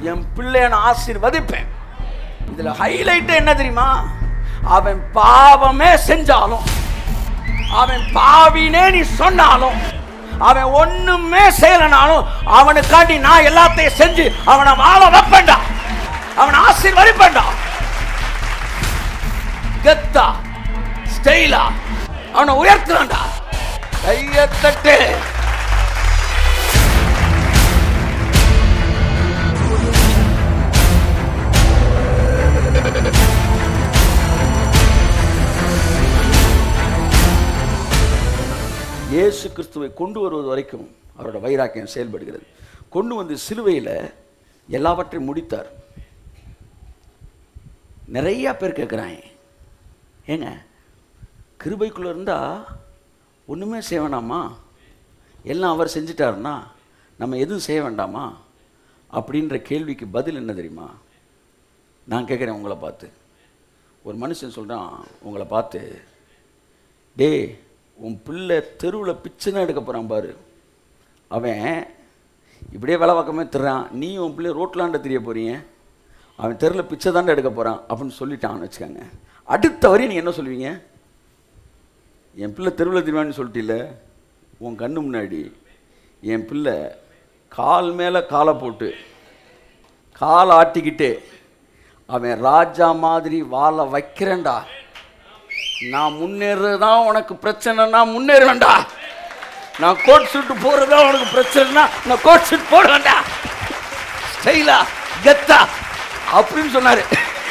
என் பிள்ளைய நான் ஆசீர்வதிப்பேன் இதுல ஹைலைட் என்ன தெரியுமா அவன் பாவமே செஞ்சாலும் அவன் பாவினே நீ சொன்னாலும் அவன் ஒண்ணுமே செய்யலனாலும் அவனுக்காண்டி நான் எல்லாத்தையும் செஞ்சு அவனை வாழ வைப்பேன்டா அவனை ஆசீர்வதிப்பேன்டா கெத்தா ஸ்டைலா அவனை உயர்த்துறான்டா கையத்தட்டு இயேசு கிறிஸ்துவை கொண்டு வருவது வரைக்கும் அவரோட வைராக்கியம் செயல்படுகிறது கொண்டு வந்து சிலுவையில் எல்லாவற்றையும் முடித்தார் நிறைய பேர் கேட்குறாங்க ஏங்க கிருபைக்குள்ளே இருந்தால் ஒன்றுமே செய்ய வேண்டாமா எல்லாம் அவர் செஞ்சிட்டாருன்னா நம்ம எதுவும் செய்ய வேண்டாமா அப்படின்ற கேள்விக்கு பதில் என்ன தெரியுமா நான் கேட்குறேன் உங்களை பார்த்து ஒரு மனுஷன் சொல்கிறான் உங்களை பார்த்து டேய் உன் பிள்ளை தெருவில் பிச்சை தான் எடுக்க போகிறான் பாரு அவன் இப்படியே வேலை பக்கமே திறான் நீ உன் பிள்ளை ரோட்லாண்ட தெரிய போறீங்க அவன் தெருவில் பிச்சை தாண்டா எடுக்க போகிறான் அப்படின்னு சொல்லிட்டான்னு வச்சுக்கோங்க அடுத்த வரையும் நீ என்ன சொல்லுவீங்க என் பிள்ளை தெருவில் திருவான்னு சொல்லிட்டில்ல உன் கண்ணு முன்னாடி என் பிள்ளை கால் மேலே காலை போட்டு காலை ஆட்டிக்கிட்டு அவன் ராஜா மாதிரி வாழ வைக்கிறேன்டா நான் முன்னேறது தான் உனக்கு பிரச்சனைனா முன்னேறுவேன்டா நான் கோட் சூட்டு போறது தான் உனக்கு பிரச்சனைனா நான் கோட் சூட் போடுவேன்டா ஸ்டைலா கெத்தா அப்படின்னு சொன்னாரு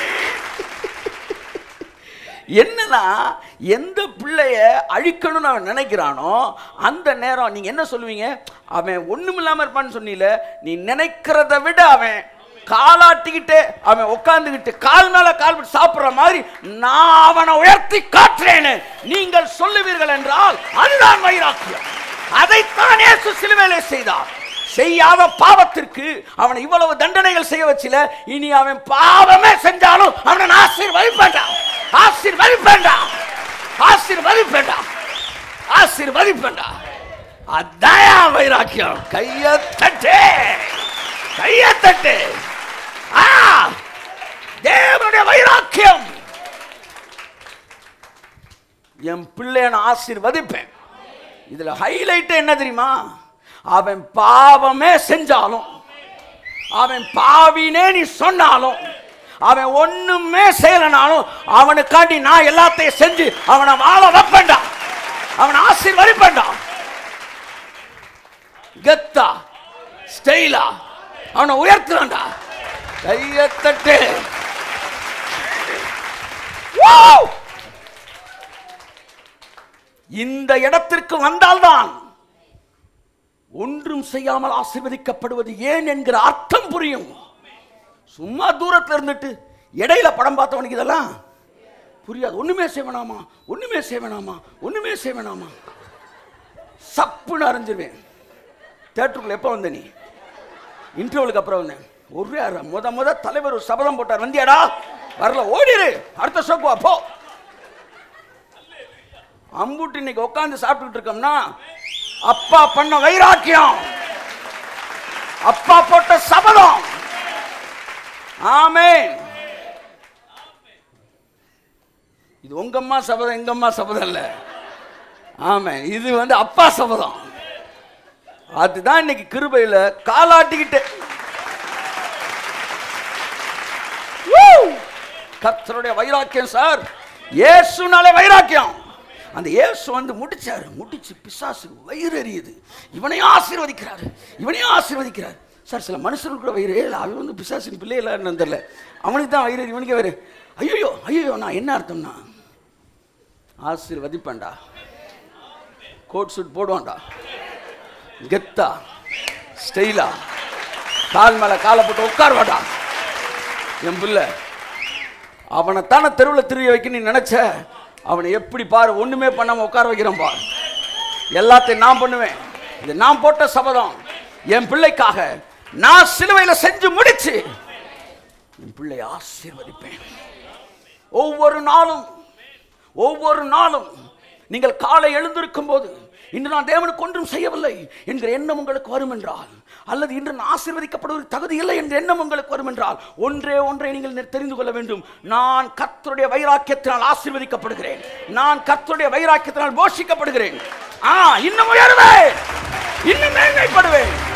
என்னன்னா எந்த பிள்ளைய அழிக்கணும்னு அவன் நினைக்கிறானோ அந்த நேரம் நீங்க என்ன சொல்லுவீங்க அவன் ஒண்ணுமில்லாம இருப்பான்னு சொன்னீல நீ நினைக்கிறத விட அவன் காலாட்டிக்கிட்டு அவன் உட்காந்துக்கிட்டு கால் மேல கால் போட்டு சாப்பிடுற மாதிரி நான் அவனை உயர்த்தி காட்டுறேன்னு நீங்கள் சொல்லுவீர்கள் என்றால் அதுதான் வைராக்கியம் அதைத்தான் இயேசு சிலுவையிலே செய்தார் செய்யாத பாவத்திற்கு அவனை இவ்வளவு தண்டனைகள் செய்ய வச்சில இனி அவன் பாவமே செஞ்சாலும் அவனை நான் ஆசீர்வதிப்பேன்டா ஆசீர்வதிப்பேன்டா ஆசீர்வதிப்பேன்டா ஆசீர்வதிப்பேன்டா அதான் என் வைராக்கியம் கைய தட்டு கைய தட்டு ஆ தேவனுடைய வைராக்கியம் என் பிள்ளைய நான் ஆசீர்வதிப்பேன் இதுல ஹைலைட் என்ன தெரியுமா அவன் பாவமே செஞ்சாலும் அவன் பாவினே நீ சொன்னாலும் அவன் ஒண்ணுமே செய்யலனாலும் அவனுக்காண்டி நான் எல்லாத்தையும் செஞ்சு அவனை வாழ வைப்பேன்டா அவனை ஆசீர்வதிப்பேன்டா கெத்தா ஸ்டைலா அவனை உயர்த்துறான்டா கையத்தட்டு Wow! இந்த இடத்திற்கு வந்தால்தான் ஒன்றும் செய்யாமல் ஆசீர்வதிக்கப்படுவது ஏன் என்கிற அர்த்தம் புரியும் சும்மா தூரத்துல இருந்துட்டு இடையில படம் பார்த்தவனுக்கு இதெல்லாம் புரியாது ஒண்ணுமே செய்ய வேணாமா ஒண்ணுமே செய்ய வேணாமா ஒண்ணுமே செய்ய வேணாமா சப்புன்னு அறிஞ்சிருவேன் தேட்டருக்குள்ள எப்போ வந்த நீ இன்டர்வலுக்கு அப்புறம் வந்தேன் ஒரு அரை முத முத தலைவர் ஒரு சபதம் போட்டார் வந்தியாடா வரல ஓடிரு அடுத்த ஷோக்கு வா போ அம்புட்டு இன்னைக்கு உட்காந்து சாப்பிட்டுட்டு இருக்கோம்னா அப்பா பண்ண வைராக்கியம் அப்பா போட்ட சபதம் ஆமென் இது உங்க அம்மா சபதம் எங்க அம்மா சபதம் இல்ல ஆமென் இது வந்து அப்பா சபதம் அதுதான் இன்னைக்கு கிருபையில காலாட்டிக்கிட்டு Woo! கர்த்தருடைய வைராக்கியம் சார் இயேசுனாலே வைராக்கியம் அந்த இயேசு வந்து முடிச்சாரு முடிச்சு பிசாசு வயிறு எரியுது இவனையும் ஆசீர்வதிக்கிறாரு இவனையும் ஆசீர்வதிக்கிறார் சார் சில மனுஷர்கள் கூட வயிறு இல்லை அவன் வந்து பிசாசின் பிள்ளை இல்லைன்னு தெரியல அவனுக்கு தான் வயிறு எரி, இவனுக்கு வயிறு ஐயோ ஐயோ நான் என்ன அர்த்தம்னா ஆசீர்வதிப்பேன்டா கோட் சூட் போடுவான்டா கெத்தா ஸ்டைலா கால் மேல காலை போட்டு உட்காருவாடா என் பிள்ளை அவனை தானே தெருவில் திரிய வைக்க நீ நினைச்ச அவனை எப்படி பாரு ஒண்ணுமே பண்ணாம உட்கார வைக்கிறேன் பார் எல்லாத்தையும் நான் பண்ணுவேன் இது நான் போட்ட சபதம் என் பிள்ளைக்காக நான் சிலுவையில செஞ்சு முடிச்சு என் பிள்ளையை ஆசீர்வதிப்பேன் ஒவ்வொரு நாளும் ஒவ்வொரு நாளும் நீங்கள் காலை எழுந்திருக்கும் போது இன்று நான் தேவனுக்கு ஒன்றும் செய்யவில்லை என்கிற எண்ணம் உங்களுக்கு வரும் என்றால் அல்லது இன்று நான் ஆசீர்வதிக்கப்படுவது தகுதி இல்லை என்ற எண்ணம் உங்களுக்கு வரும் என்றால் ஒன்றே ஒன்றை நீங்கள் நெ- தெரிந்து கொள்ள வேண்டும் நான் கர்த்தருடைய வைராக்கியத்தினால் ஆசீர்வதிக்கப்படுகிறேன் நான் கர்த்தருடைய வைராக்கியத்தினால் போஷிக்கப்படுகிறேன் ஆ இன்னும் உயர்வேன் இன்னும் மேன்மைப்படுவேன்